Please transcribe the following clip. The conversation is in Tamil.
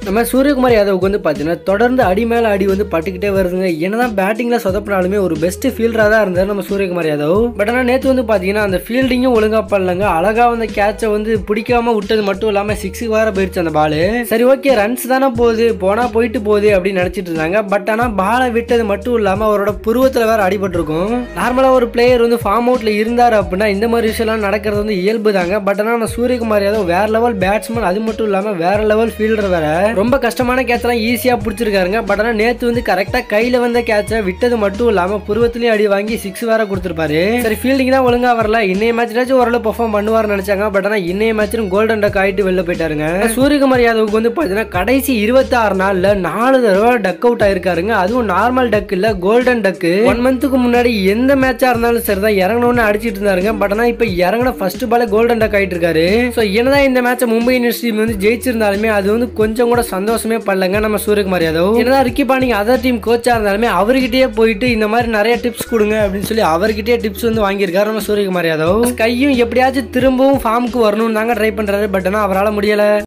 நம்ம சூரியகுமார் யாதவுக்கு வந்து பார்த்தீங்கன்னா தொடர்ந்து அடி மேலே அடி வந்து பட்டுக்கிட்டே வருதுங்க என்னதான் பேட்டிங்கில் சொதப்பினாலுமே ஒரு பெஸ்ட் ஃபீல்டராக தான் இருந்தார் நம்ம சூரியகுமார் யாதவ் பட் ஆனால் நேற்று வந்து பார்த்தீங்கன்னா அந்த ஃபீல்டிங்கும் ஒழுங்கா பண்ணலங்க அழகா வந்து கேட்சை வந்து பிடிக்காம விட்டது மட்டும் இல்லாமல் சிக்ஸுக்கு வேற போயிடுச்சு அந்த பால் சரி ஓகே ரன்ஸ் தானே போகுது போனா போயிட்டு போகுது அப்படின்னு நினைச்சிட்டு இருந்தாங்க பட் ஆனால் பாலை விட்டது மட்டும் இல்லாமல் அவரோட புருவத்தில் வேற அடிபட்டிருக்கும் நார்மலாக ஒரு பிளேயர் வந்து ஃபார்ம் அவுட்ல இருந்தார் அப்படின்னா இந்த மாதிரி விஷயம்லாம் நடக்கிறது வந்து இயல்பு தாங்க பட் ஆனால் நம்ம சூரியகுமார் யாதவ் வேற லெவல் பேட்ஸ்மேன் அது மட்டும் இல்லாமல் வேற லெவல் ஃபீல்டர் வேற ரொம்ப கஷ்டமான கேட்ச்லாம் ஈஸியாக பிடிச்சிருக்காருங்க பட் ஆனால் நேற்று வந்து கரெக்டாக கையில் வந்த கேட்சை விட்டது மட்டும் இல்லாமல் புருவத்திலேயே அடி வாங்கி சிக்ஸ் வேற கொடுத்துருப்பாரு சரி ஃபீல்டிங் தான் ஒழுங்கா வரல இன்னைய மேட்ச்லாச்சும் ஓரளவு பெர்ஃபார்ம் பண்ணுவார்னு நினைச்சாங்க பட் ஆனால் இன்னைய மேட்சும் கோல்டன் டக் ஆயிட்டு வெளில போயிட்டாருங்க சூரியகுமார் யாதவுக்கு வந்து பார்த்தீங்கன்னா கடைசி இருபத்தி ஆறு நாள்ல நாலு தடவை டக் அவுட் ஆயிருக்காருங்க அதுவும் நார்மல் டக் இல்ல கோல்டன் டக்கு ஒன் மந்த்துக்கு முன்னாடி எந்த மேட்சா இருந்தாலும் சரிதான் இறங்கணும்னு அடிச்சிட்டு இருந்தாருங்க பட் ஆனால் இப்போ இறங்கின ஃபர்ஸ்ட் பால கோல்டன் டக் ஆயிட்டு இருக்காரு ஸோ என்னதான் இந்த மேட்சை மும்பை இந்தியன்ஸ் டீம் வந்து ஜெயிச்சிருந்தாலுமே அது வந்து கொஞ்சம் கூட சந்தோஷமே படலங்க நம்ம சூரியகுமார் யாதவ் என்னதான் ரிக்கி பாண்டிங் அதர் டீம் கோச்சா இருந்தாலுமே அவர்கிட்டயே போயிட்டு இந்த மாதிரி நிறைய டிப்ஸ் கொடுங்க அப்படின்னு சொல்லி அவர்கிட்டயே டிப்ஸ் வந்து வாங்கியிருக்காரு நம்ம சூரியகுமார் யாதவ் கையும் எப்படியாச்சும் திரும்பவும் ஃபார்முக்கு வரணும்னு தாங்க ட்ரை பண்றாரு பட் ஆனால் அவரால் முடியல